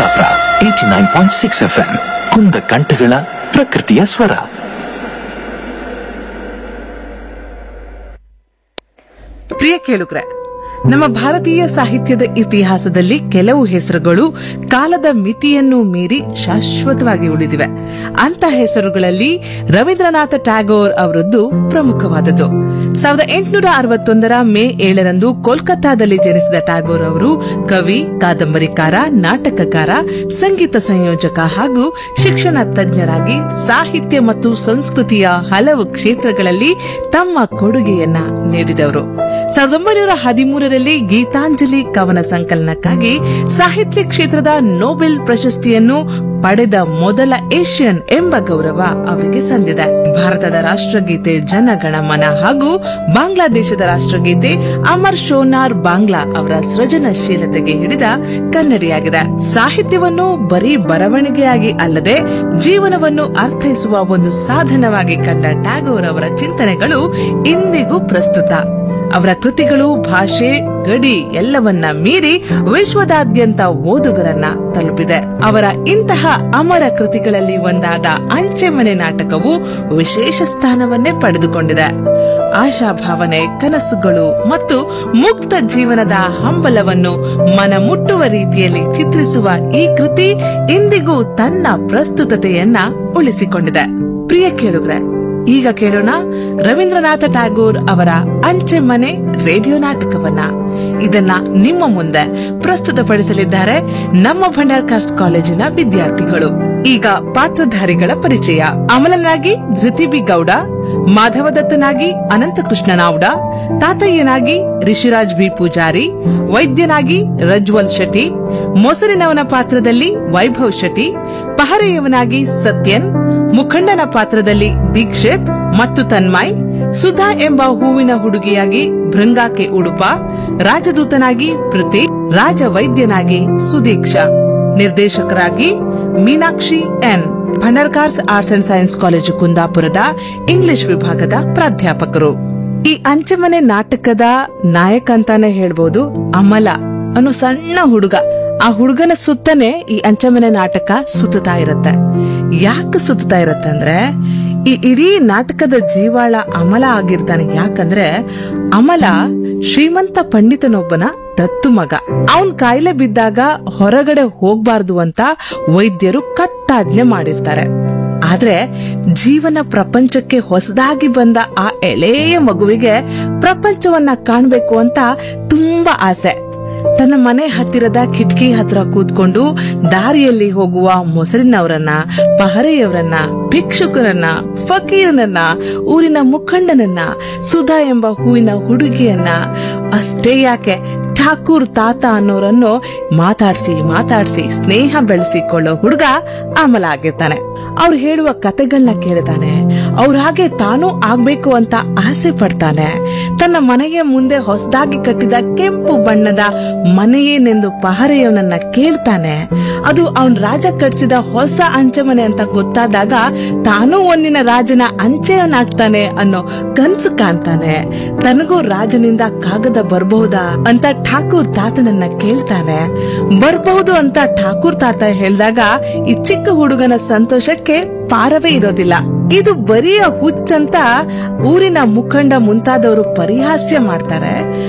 Kundapura eighty nine point six F M ಕುಂದ ಕಂಠಗಳ ಪ್ರಕೃತಿಯ ಸ್ವರ ಪ್ರಿಯ ಕೇಳುಗ್ರೆ ನಮ್ಮ ಭಾರತೀಯ ಸಾಹಿತ್ಯದ ಇತಿಹಾಸದಲ್ಲಿ ಕೆಲವು ಹೆಸರುಗಳು ಕಾಲದ ಮಿತಿಯನ್ನು ಮೀರಿ ಶಾಶ್ವತವಾಗಿ ಉಳಿದಿವೆ ಅಂತ ಹೆಸರುಗಳಲ್ಲಿ ರವೀಂದ್ರನಾಥ ಟ್ಯಾಗೋರ್ ಅವರದ್ದು ಪ್ರಮುಖವಾದದ್ದು ಸಾವಿರದ ಎಂಟುನೂರ ಅರವತ್ತೊಂದರ ಮೇ ಏಳರಂದು ಕೋಲ್ಕತ್ತಾದಲ್ಲಿ ಜನಿಸಿದ ಟ್ಯಾಗೋರ್ ಅವರು ಕವಿ ಕಾದಂಬರಿಕಾರ ನಾಟಕಕಾರ ಸಂಗೀತ ಸಂಯೋಜಕ ಹಾಗೂ ಶಿಕ್ಷಣ ತಜ್ಞರಾಗಿ ಸಾಹಿತ್ಯ ಮತ್ತು ಸಂಸ್ಕೃತಿಯ ಹಲವು ಕ್ಷೇತ್ರಗಳಲ್ಲಿ ತಮ್ಮ ಕೊಡುಗೆಯನ್ನ ನೀಡಿದವರು ಸಾವಿರದ ಒಂಬೈನೂರ ಹದಿಮೂರರಲ್ಲಿ ಗೀತಾಂಜಲಿ ಕವನ ಸಂಕಲನಕ್ಕಾಗಿ ಸಾಹಿತ್ಯ ಕ್ಷೇತ್ರದ ನೊಬೆಲ್ ಪ್ರಶಸ್ತಿಯನ್ನು ಪಡೆದ ಮೊದಲ ಏಷ್ಯನ್ ಎಂಬ ಗೌರವ ಅವರಿಗೆ ಸಂದಿದೆ ಭಾರತದ ರಾಷ್ಟ್ರಗೀತೆ ಜನಗಣಮನ ಹಾಗೂ ಬಾಂಗ್ಲಾದೇಶದ ರಾಷ್ಟ್ರಗೀತೆ ಅಮರ್ ಶೋನಾರ್ ಬಾಂಗ್ಲಾ ಅವರ ಸೃಜನಶೀಲತೆಗೆ ಹಿಡಿದ ಕನ್ನಡಿಯಾಗಿದೆ ಸಾಹಿತ್ಯವನ್ನು ಬರೀ ಬರವಣಿಗೆಯಾಗಿ ಅಲ್ಲದೆ ಜೀವನವನ್ನು ಅರ್ಥೈಸುವ ಒಂದು ಸಾಧನವಾಗಿ ಕಂಡ ಟ್ಯಾಗೋರ್ ಅವರ ಚಿಂತನೆಗಳು ಇಂದಿಗೂ ಪ್ರಸ್ತುತ ಅವರ ಕೃತಿಗಳು ಭಾಷೆ ಗಡಿ ಎಲ್ಲವನ್ನ ಮೀರಿ ವಿಶ್ವದಾದ್ಯಂತ ಓದುಗರನ್ನ ತಲುಪಿದೆ ಅವರ ಇಂತಹ ಅಮರ ಕೃತಿಗಳಲ್ಲಿ ಒಂದಾದ ಅಂಚೆ ಮನೆ ನಾಟಕವು ವಿಶೇಷ ಸ್ಥಾನವನ್ನೇ ಪಡೆದುಕೊಂಡಿದೆ ಆಶಾಭಾವನೆ ಕನಸುಗಳು ಮತ್ತು ಮುಕ್ತ ಜೀವನದ ಹಂಬಲವನ್ನು ಮನಮುಟ್ಟುವ ರೀತಿಯಲ್ಲಿ ಚಿತ್ರಿಸುವ ಈ ಕೃತಿ ಇಂದಿಗೂ ತನ್ನ ಪ್ರಸ್ತುತತೆಯನ್ನ ಉಳಿಸಿಕೊಂಡಿದೆ ಪ್ರಿಯ ಕೇಳುಗ್ರೆ ಈಗ ಕೇಳೋಣ ರವೀಂದ್ರನಾಥ ಟ್ಯಾಗೋರ್ ಅವರ ಅಂಚೆ ಮನೆ ರೇಡಿಯೋ ನಾಟಕವನ್ನ ಇದನ್ನ ನಿಮ್ಮ ಮುಂದೆ ಪ್ರಸ್ತುತಪಡಿಸಲಿದ್ದಾರೆ ನಮ್ಮ ಭಂಡಾರ್ಕಾರ್ಸ್ ಕಾಲೇಜಿನ ವಿದ್ಯಾರ್ಥಿಗಳು ಈಗ ಪಾತ್ರಧಾರಿಗಳ ಪರಿಚಯ ಅಮಲನಾಗಿ ಧೃತಿಬಿ ಗೌಡ ಮಾಧವದತ್ತನಾಗಿ ಅನಂತಕೃಷ್ಣ ನಾವ್ಡ ತಾತಯ್ಯನಾಗಿ ರಿಷಿರಾಜ್ ಬಿ ಪೂಜಾರಿ ವೈದ್ಯನಾಗಿ ರಜ್ವಲ್ ಶೆಟ್ಟಿ ಮೊಸರಿನವನ ಪಾತ್ರದಲ್ಲಿ ವೈಭವ್ ಶೆಟ್ಟಿ ಪಹರೆಯವನಾಗಿ ಸತ್ಯನ್ ಮುಖಂಡನ ಪಾತ್ರದಲ್ಲಿ ದೀಕ್ಷಿತ್ ಮತ್ತು ತನ್ಮಯ್ ಸುಧಾ ಎಂಬ ಹೂವಿನ ಹುಡುಗಿಯಾಗಿ ಭೃಂಗಾಕೆ ಉಡುಪ ರಾಜದೂತನಾಗಿ ಪ್ರತಿ ರಾಜ ವೈದ್ಯನಾಗಿ ಸುದೀಕ್ಷಾ ನಿರ್ದೇಶಕರಾಗಿ Meenakshi N Bhandarkars arts and science college ಕುಂದಾಪುರದ ಇಂಗ್ಲಿಷ್ ವಿಭಾಗದ ಪ್ರಾಧ್ಯಾಪಕರು ಈ ಅಂಚೆಮನೆ ನಾಟಕದ ನಾಯಕ ಅಂತಾನೆ ಹೇಳ್ಬೋದು ಅಮಲ ಅನ್ನೋ ಸಣ್ಣ ಹುಡುಗ ಆ ಹುಡುಗನ ಸುತ್ತನೆ ಈ ಅಂಚೆಮನೆ ನಾಟಕ ಸುತ್ತಾ ಇರತ್ತೆ ಯಾಕೆ ಸುತ್ತಾ ಇರತ್ತೆ ಅಂದ್ರೆ ಈ ಇಡೀ ನಾಟಕದ ಜೀವಾಳ ಅಮಲ ಆಗಿರ್ತಾನೆ ಯಾಕಂದ್ರೆ ಅಮಲ ಶ್ರೀಮಂತ ಪಂಡಿತನೊಬ್ಬನ ದತ್ತು ಮಗ ಅವನ್ ಕಾಯಿಲೆ ಬಿದ್ದಾಗ ಹೊರಗಡೆ ಹೋಗ್ಬಾರ್ದು ಅಂತ ವೈದ್ಯರು ಕಟ್ಟಾಜ್ಞೆ ಮಾಡಿರ್ತಾರೆ ಆದ್ರೆ ಜೀವನ ಪ್ರಪಂಚಕ್ಕೆ ಹೊಸದಾಗಿ ಬಂದ ಆ ಎಳೆಯ ಮಗುವಿಗೆ ಪ್ರಪಂಚವನ್ನ ಕಾಣ್ಬೇಕು ಅಂತ ತುಂಬಾ ಆಸೆ ತನ್ನ ಮನೆ ಹತ್ತಿರದ ಕಿಟಕಿ ಹತ್ರ ಕೂತ್ಕೊಂಡು ದಾರಿಯಲ್ಲಿ ಹೋಗುವ ಮೊಸರಿನವರನ್ನ ಪಹರೆಯವರನ್ನ ಭಿಕ್ಷುಕರನ್ನ ಫಕೀರನನ್ನ ಊರಿನ ಮುಖಂಡನನ್ನ ಸುಧಾ ಎಂಬ ಹೂವಿನ ಹುಡುಗಿಯನ್ನ ಅಷ್ಟೇ ಯಾಕೆ ಠಾಕೂರ್ ತಾತ ಅನ್ನೋರನ್ನು ಮಾತಾಡ್ಸಿ ಮಾತಾಡ್ಸಿ ಸ್ನೇಹ ಬೆಳೆಸಿಕೊಳ್ಳೋ ಹುಡುಗ ಅಮಲ ಆಗಿರ್ತಾನೆ ಅವ್ರು ಹೇಳುವ ಕತೆಗಳನ್ನ ಕೇಳ್ತಾನೆ ಅವ್ರ ಹಾಗೆ ತಾನೂ ಆಗ್ಬೇಕು ಅಂತ ಆಸೆ ಪಡ್ತಾನೆ ತನ್ನ ಮನೆಯ ಮುಂದೆ ಹೊಸದಾಗಿ ಕಟ್ಟಿದ ಕೆಂಪು ಬಣ್ಣದ ಮನೆಯೇನೆಂದು ಪಹರೆಯವನನ್ನ ಕೇಳ್ತಾನೆ ಅದು ಅವನ್ ರಾಜ ಕಟ್ಸಿದ ಹೊಸ ಅಂಚೆ ಮನೆ ಅಂತ ಗೊತ್ತಾದಾಗ ತಾನೂ ಒಂದಿನ ರಾಜನ ಅಂಚೆಯವನಾಗ್ತಾನೆ ಅನ್ನೋ ಕನ್ಸು ಕಾಣ್ತಾನೆ ತನಗೂ ರಾಜನಿಂದ ಕಾಗದ ಬರಬಹುದಾ ಅಂತ ಠಾಕೂರ್ ತಾತನನ್ನ ಕೇಳ್ತಾನೆ ಬರಬಹುದು ಅಂತ ಠಾಕೂರ್ ತಾತ ಹೇಳಿದಾಗ ಈ ಚಿಕ್ಕ ಹುಡುಗನ ಸಂತೋಷಕ್ಕೆ ಪಾರವೇ ಇರೋದಿಲ್ಲ ಇದು ಬರಿಯ ಹುಚ್ಚಂತ ಊರಿನ ಮುಖಂಡ ಮುಂತಾದವರು ಪರಿಹಾಸ್ಯ ಮಾಡ್ತಾರೆ